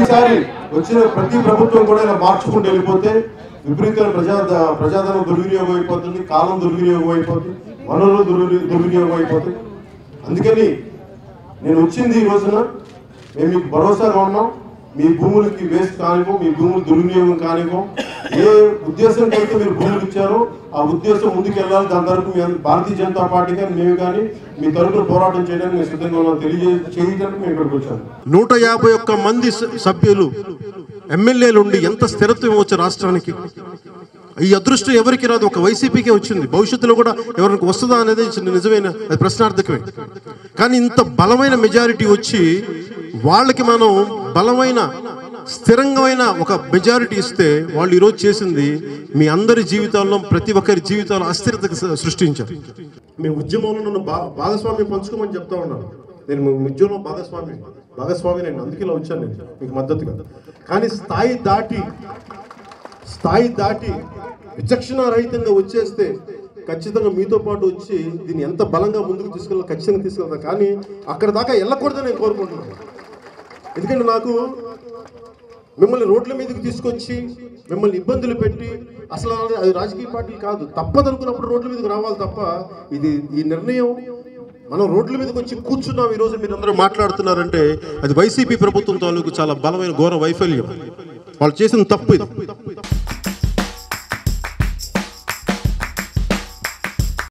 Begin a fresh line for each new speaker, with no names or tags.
ప్రతిసారి వచ్చిన ప్రతి ప్రభుత్వం కూడా ఇలా మార్చుకుంటూ వెళ్ళిపోతే విపరీతమైన ప్రజా ప్రజాధనం దుర్వినియోగం అయిపోతుంది కాలం దుర్వినియోగం అయిపోతుంది వనరులు దుర్వి దుర్వినియోగం అయిపోతుంది అందుకని నేను వచ్చింది ఈ రోజున మేము మీకు భరోసాగా ఉన్నాం మీ భూములకి వేస్ట్ కానివ్వం మీ భూములు దుర్వినియోగం కానివ్వం ఏ ఉద్దేశంతో అయితే మీరు భూములు ఇచ్చారో ఆ ఉద్దేశం ముందుకెళ్ళాలి దాని తరపు మీ అందరూ భారతీయ జనతా పార్టీ కానీ మేము కానీ మీ తరపున పోరాటం చేయడానికి మేము సిద్ధంగా ఉన్నాం తెలియజే చేయడానికి మేము ఇక్కడికి వచ్చాము
నూట యాభై ఒక్క మంది స- సభ్యులు ఎమ్మెల్యేలు ఉండి ఎంత స్థిరత్వం ఇవ్వచ్చు రాష్ట్రానికి ఈ అదృష్టం ఎవరికి రాదు ఒక వైసీపీకే వచ్చింది భవిష్యత్తులో కూడా ఎవరికి వస్తుందా అనేది చిన్న నిజమైన అది ప్రశ్నార్థకమే కానీ ఇంత బలమైన మెజారిటీ వచ్చి వాళ్ళకి మనం బలమైన స్థిరంగమైన ఒక మెజారిటీ ఇస్తే వాళ్ళు ఈరోజు చేసింది మీ అందరి జీవితాల్లో ప్రతి ఒక్కరి జీవితాల్లో అస్థిరత సృష్టించారు మీ ఉద్యమంలో నన్ను భా భాగస్వామ్యం పంచుకోమని చెప్తా ఉన్నాను నేను మీ ఉద్యమంలో భాగస్వామి భాగస్వామి నేను అందుకే ఇలా వచ్చాను నేను మీకు మద్దతుగా కానీ స్థాయి దాటి స్థాయి దాటి విచక్షణ రహితంగా వచ్చేస్తే ఖచ్చితంగా మీతో పాటు వచ్చి దీన్ని ఎంత బలంగా ముందుకు తీసుకెళ్ళాలి ఖచ్చితంగా తీసుకెళ్తాను కానీ అక్కడ దాకా వెళ్ళకూడదని నేను కోరుకుంటున్నాను ఎందుకంటే నాకు మిమ్మల్ని రోడ్ల మీదకి తీసుకొచ్చి మిమ్మల్ని ఇబ్బందులు పెట్టి అసలు అది- అది రాజకీయ పార్టీలు కాదు తప్పదనుకున్నప్పుడు రోడ్ల మీదకి రావాలి తప్ప ఇది ఈ నిర్ణయం మనం రోడ్ల మీదకి వచ్చి కూర్చున్నాం ఈ రోజు మీరు అందరూ మాట్లాడుతున్నారంటే అది వైసీపీ ప్రభుత్వం తాలూకు చాలా బలమైన ఘోర వైఫల్యం వాళ్ళు చేసిన తప్పు ఇది